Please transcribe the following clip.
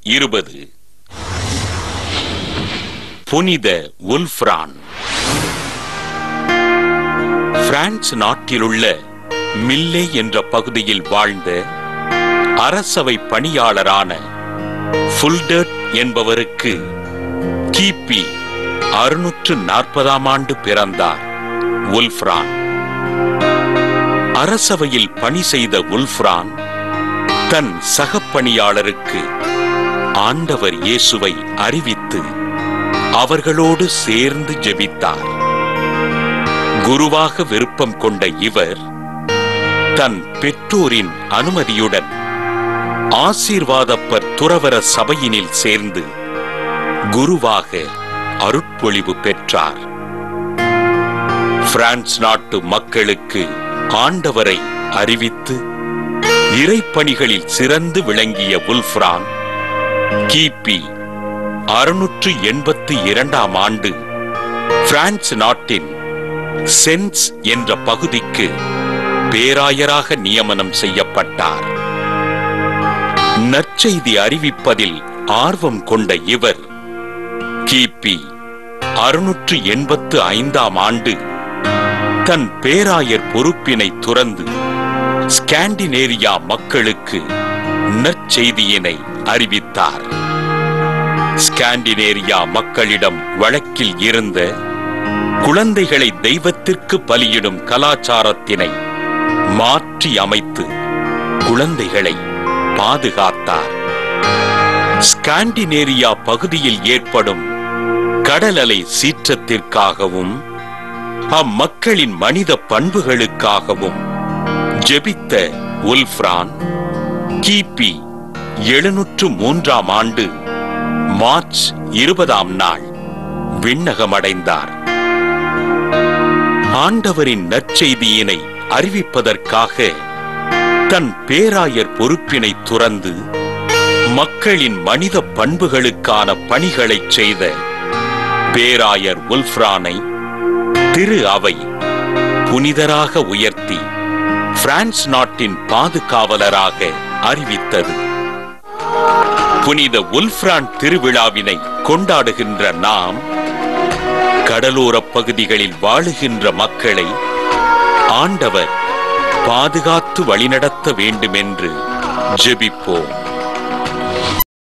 இருபது புனித உல்ஃப்ரான் பிரான்ஸ் நாட்டிலுள்ள மில்லே என்ற பகுதியில் வாழ்ந்த அரசவை பணியாளரான ஃபுல்டர்ட் என்பவருக்கு கிபி அறுநூற்று நாற்பதாம் ஆண்டு பிறந்தார் உல்ஃப்ரான் அரசவையில் பணி செய்த உல்ஃப்ரான் தன் சகப்பணியாளருக்கு ஆண்டவர் இயேசுவை அறிவித்து அவர்களோடு சேர்ந்து ஜெபித்தார் குருவாக விருப்பம் கொண்ட இவர் தன் பெற்றோரின் அனுமதியுடன் ஆசீர்வாதப்பர் துறவர சபையினில் சேர்ந்து குருவாக அருட்பொழிவு பெற்றார் பிரான்ஸ் நாட்டு மக்களுக்கு ஆண்டவரை அறிவித்து இறைப்பணிகளில் சிறந்து விளங்கிய உல்ஃப்ரான் கிபி அறுநூற்று எண்பத்தி இரண்டாம் ஆண்டு பிரான்ஸ் நாட்டின் சென்ஸ் என்ற பகுதிக்கு பேராயராக நியமனம் செய்யப்பட்டார் நற்செய்தி அறிவிப்பதில் ஆர்வம் கொண்ட இவர் கிபி அறுநூற்று எண்பத்து ஐந்தாம் ஆண்டு தன் பேராயர் பொறுப்பினை துறந்து ஸ்காண்டினேரியா மக்களுக்கு நற்செய்தியினை அறிவித்தார் ஸ்காண்டினேரியா மக்களிடம் வழக்கில் இருந்த குழந்தைகளை தெய்வத்திற்கு பலியிடும் கலாச்சாரத்தினை மாற்றி அமைத்து குழந்தைகளை பாதுகாத்தார் ஸ்காண்டினேரியா பகுதியில் ஏற்படும் கடலலை சீற்றத்திற்காகவும் அம்மக்களின் மனித பண்புகளுக்காகவும் ஜெபித்த உல்ஃப்ரான் கிபி எழுநூற்று மூன்றாம் ஆண்டு மார்ச் இருபதாம் நாள் விண்ணகமடைந்தார் ஆண்டவரின் நற்செய்தியினை அறிவிப்பதற்காக தன் பேராயர் பொறுப்பினை துறந்து மக்களின் மனித பண்புகளுக்கான பணிகளைச் செய்த பேராயர் உல்ஃப்ரானை திரு அவை புனிதராக உயர்த்தி பிரான்ஸ் நாட்டின் பாதுகாவலராக அறிவித்தது புனித உல்ஃப்ரான் திருவிழாவினை கொண்டாடுகின்ற நாம் கடலோரப் பகுதிகளில் வாழுகின்ற மக்களை ஆண்டவர் பாதுகாத்து வழிநடத்த வேண்டுமென்று ஜெபிப்போம்